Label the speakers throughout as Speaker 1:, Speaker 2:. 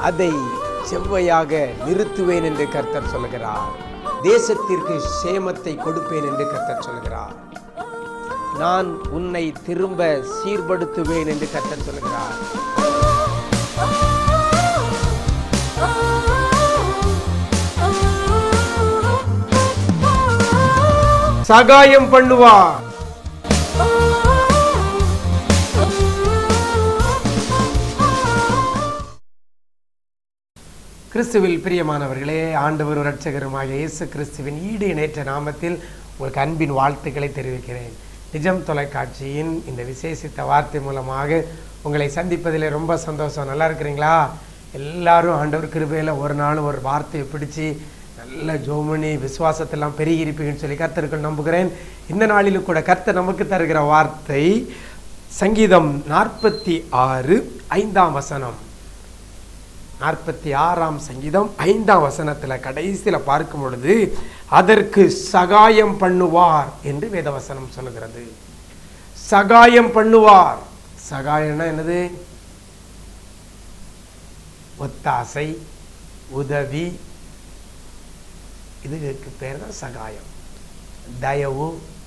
Speaker 1: அதை செவ்வையாக நிறுத்துவேன் என்று கர்த்தர் சொல்கிறார் தேசத்திற்கு சேமத்தை கொடுப்பேன் என்று கர்த்தர் சொல்கிறார் நான் உன்னை திரும்ப சீர்படுத்துவேன் என்று கர்த்தர் சொல்கிறார் சகாயம் பண்ணுவார் கிறிஸ்துவில் பிரியமானவர்களே ஆண்டவர் இரட்சகருமாக இயேசு கிறிஸ்துவின் ஈடு இணைற்ற நாமத்தில் உங்களுக்கு அன்பின் வாழ்த்துக்களை தெரிவிக்கிறேன் நிஜம் தொலைக்காட்சியின் இந்த விசேஷித்த வார்த்தை மூலமாக உங்களை சந்திப்பதில் ரொம்ப சந்தோஷம் நல்லா இருக்கிறீங்களா எல்லாரும் ஆண்டவர் கிருபையில் ஒரு நாள் ஒரு வார்த்தையை பிடிச்சி நல்ல ஜோமனி விசுவாசத்தெல்லாம் பெருகி இருப்பீங்கன்னு சொல்லி கர்த்தருக்குள் நம்புகிறேன் இந்த நாளிலும் கூட கர்த்தர் நமக்கு தருகிற வார்த்தை சங்கீதம் நாற்பத்தி ஆறு ஐந்தாம் வசனம் நாற்பத்தி ஆறாம் சங்கீதம் ஐந்தாம் வசனத்தில் கடைசியில் பார்க்கும் பொழுது அதற்கு சகாயம் பண்ணுவார் என்று வேதவசனம் சொல்லுகிறது சகாயம் பண்ணுவார் சகாயம்னா என்னது ஒத்தாசை உதவி இதுக்கு பேர் தான் சகாயம் தயவு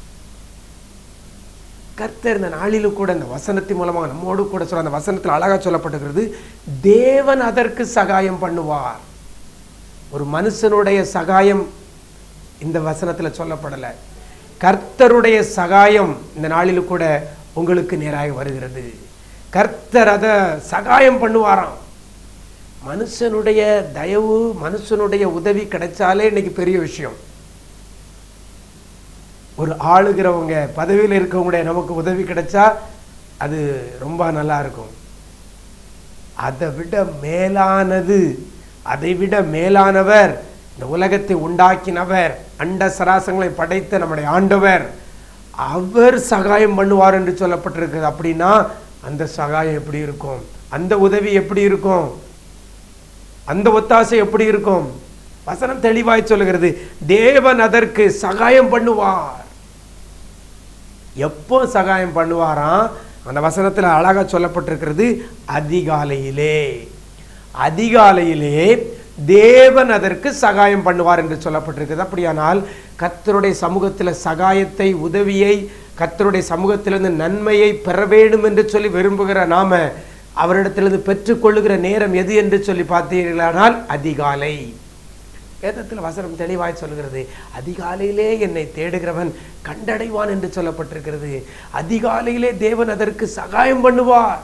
Speaker 1: கர்த்தர் இந்த நாளிலும் கூட இந்த வசனத்தின் மூலமாக நம்மோடு கூட சொல்ல அந்த வசனத்தில் அழகா சொல்லப்பட்டிருக்கிறது தேவன் அதற்கு சகாயம் பண்ணுவார் ஒரு மனுஷனுடைய சகாயம் இந்த வசனத்தில் சொல்லப்படலை கர்த்தருடைய சகாயம் இந்த நாளிலும் கூட உங்களுக்கு நேராக வருகிறது கர்த்தர் அதை சகாயம் பண்ணுவாராம் மனுஷனுடைய தயவு மனுஷனுடைய உதவி கிடைச்சாலே இன்னைக்கு பெரிய விஷயம் ஒரு ஆளுகிறவங்க பதவியில் இருக்கவங்க நமக்கு உதவி கிடைச்சா அது ரொம்ப நல்லா இருக்கும் அதை விட மேலானது அதை விட மேலானவர் இந்த உலகத்தை உண்டாக்கினவர் அண்ட சராசங்களை படைத்த நம்முடைய ஆண்டவர் அவர் சகாயம் பண்ணுவார் என்று சொல்லப்பட்டிருக்கிறது அப்படின்னா அந்த சகாயம் எப்படி இருக்கும் அந்த உதவி எப்படி இருக்கும் அந்த ஒத்தாசை எப்படி இருக்கும் வசனம் தெளிவாய் சொல்லுகிறது தேவன் அதற்கு சகாயம் பண்ணுவார் எப்போ சகாயம் பண்ணுவாராம் அந்த வசனத்தில் அழகா சொல்லப்பட்டிருக்கிறது அதிகாலையிலே அதிகாலையிலே தேவன் அதற்கு சகாயம் பண்ணுவார் என்று சொல்லப்பட்டிருக்கிறது அப்படியானால் கர்த்தருடைய சமூகத்தில் சகாயத்தை உதவியை கர்த்தருடைய சமூகத்திலிருந்து நன்மையை பெற வேண்டும் என்று சொல்லி விரும்புகிற நாம அவரிடத்திலிருந்து பெற்றுக்கொள்ளுகிற நேரம் எது என்று சொல்லி பார்த்தீர்களானால் அதிகாலை வேதத்தில் வசனம் தெளிவாய் சொல்கிறது அதிகாலையிலே என்னை தேடுகிறவன் கண்டடைவான் என்று சொல்லப்பட்டிருக்கிறது அதிகாலையிலே தேவன் அதற்கு சகாயம் பண்ணுவார்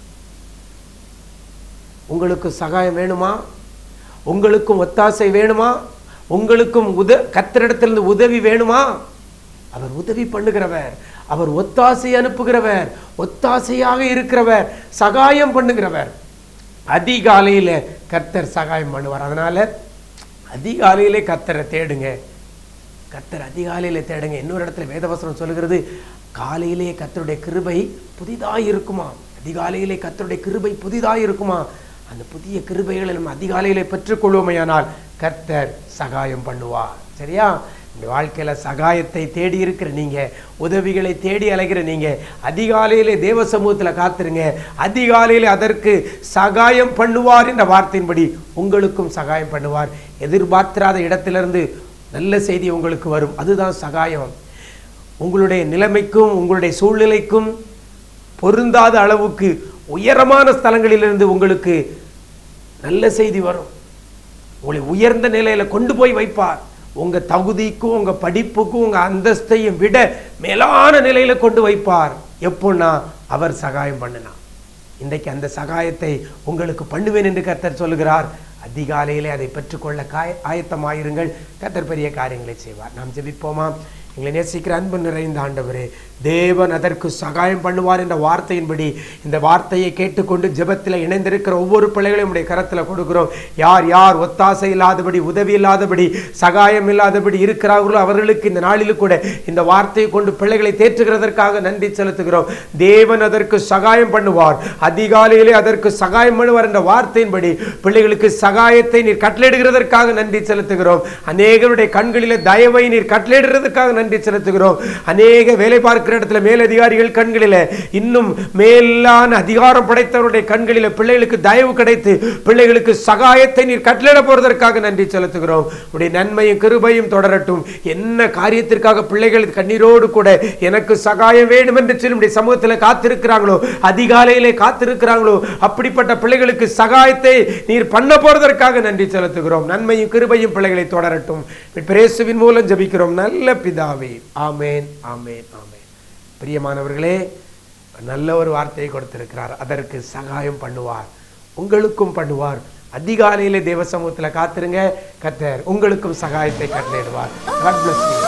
Speaker 1: உங்களுக்கு சகாயம் வேணுமா உங்களுக்கும் ஒத்தாசை வேணுமா உங்களுக்கும் உத கத்திரிடத்திலிருந்து உதவி வேணுமா அவர் உதவி பண்ணுகிறவர் அவர் ஒத்தாசை அனுப்புகிறவர் ஒத்தாசையாக இருக்கிறவர் சகாயம் பண்ணுகிறவர் அதிகாலையில கர்த்தர் சகாயம் பண்ணுவார் அதனால அதிகாலையிலே கர்த்தரை தேடுங்க கர்த்தர் அதிகாலையிலே தேடுங்க இன்னொரு இடத்துல வேதவசனம் சொல்லுகிறது காலையிலே கர்த்தருடைய கிருபை புதிதாய் இருக்குமா அதிகாலையிலே கர்த்தருடைய கிருபை புதிதாய் இருக்குமா அந்த புதிய கிருபைகளை நம்ம அதிகாலையிலே பெற்றுக்கொள்வோமையானால் கர்த்தர் சகாயம் பண்ணுவார் சரியா இந்த வாழ்க்கையில சகாயத்தை தேடி இருக்கிற நீங்க உதவிகளை தேடி அலைகிற நீங்க அதிகாலையிலே தேவ சமூகத்துல காத்துருங்க அதிகாலையிலே அதற்கு சகாயம் பண்ணுவார் என்ற வார்த்தையின்படி உங்களுக்கும் சகாயம் பண்ணுவார் எதிர்பார்த்திராத இடத்திலிருந்து நல்ல செய்தி உங்களுக்கு வரும் அதுதான் சகாயம் உங்களுடைய நிலைமைக்கும் உங்களுடைய சூழ்நிலைக்கும் பொருந்தாத அளவுக்கு உயரமான ஸ்தலங்களிலிருந்து உங்களுக்கு நல்ல செய்தி வரும் உங்களை உயர்ந்த நிலையில கொண்டு போய் வைப்பார் உங்க தகுதிக்கும் உங்க படிப்புக்கும் உங்க அந்தஸ்தையும் விட மேலான நிலையில கொண்டு வைப்பார் எப்போன்னா அவர் சகாயம் பண்ணினா இன்றைக்கு அந்த சகாயத்தை உங்களுக்கு பண்ணுவேன் என்று கர்த்தர் சொல்லுகிறார் அதிகாலையிலே அதை பெற்றுக்கொள்ள காய ஆயத்தமாயிருங்கள் கர்த்தர் பெரிய காரியங்களை செய்வார் நாம் ஜெபிப்போமா எங்களை நேசிக்கிற அன்பு நிறைந்த ஆண்டவரே தேவன் அதற்கு சகாயம் பண்ணுவார் என்ற வார்த்தையின்படி இந்த வார்த்தையை கேட்டுக்கொண்டு ஜெபத்தில் இணைந்திருக்கிற ஒவ்வொரு பிள்ளைகளையும் உடைய கரத்தில் கொடுக்கிறோம் யார் யார் ஒத்தாசை இல்லாதபடி உதவி இல்லாதபடி சகாயம் இல்லாதபடி இருக்கிறார்களோ அவர்களுக்கு இந்த நாளிலும் கூட இந்த வார்த்தையை கொண்டு பிள்ளைகளை தேற்றுகிறதற்காக நன்றி செலுத்துகிறோம் தேவன் அதற்கு சகாயம் பண்ணுவார் அதிகாலையிலே அதற்கு சகாயம் பண்ணுவார் என்ற வார்த்தையின்படி பிள்ளைகளுக்கு சகாயத்தை நீர் கட்டளையிடுகிறதற்காக நன்றி செலுத்துகிறோம் அநேகருடைய கண்களிலே தயவை நீர் கட்டளையிடுறதுக்காக நன்றி செலுத்துகிறோம் அநேக வேலை பார்க்கிற கத்திரிடத்துல மேலதிகாரிகள் கண்களில இன்னும் மேலான அதிகாரம் படைத்தவருடைய கண்களில பிள்ளைகளுக்கு தயவு கிடைத்து பிள்ளைகளுக்கு சகாயத்தை நீர் கட்டளிட போறதற்காக நன்றி செலுத்துகிறோம் உடைய நன்மையும் கிருபையும் தொடரட்டும் என்ன காரியத்திற்காக பிள்ளைகள் கண்ணீரோடு கூட எனக்கு சகாயம் வேண்டும் என்று சொல்லி உம்முடைய சமூகத்தில் காத்திருக்கிறாங்களோ அதிகாலையிலே காத்திருக்கிறாங்களோ அப்படிப்பட்ட பிள்ளைகளுக்கு சகாயத்தை நீர் பண்ண போறதற்காக நன்றி செலுத்துகிறோம் நன்மையும் கிருபையும் பிள்ளைகளை தொடரட்டும் பிரேசுவின் மூலம் ஜெபிக்கிறோம் நல்ல பிதாவே ஆமேன் ஆமேன் ஆமேன் பிரியமானவர்களே நல்ல ஒரு வார்த்தையை கொடுத்திருக்கிறார் அதற்கு சகாயம் பண்ணுவார் உங்களுக்கும் பண்ணுவார் அதிகாலையிலே தேவ சமூகத்தில் காத்திருங்க கத்தர் உங்களுக்கும் சகாயத்தை கட்டளையிடுவார் God bless you.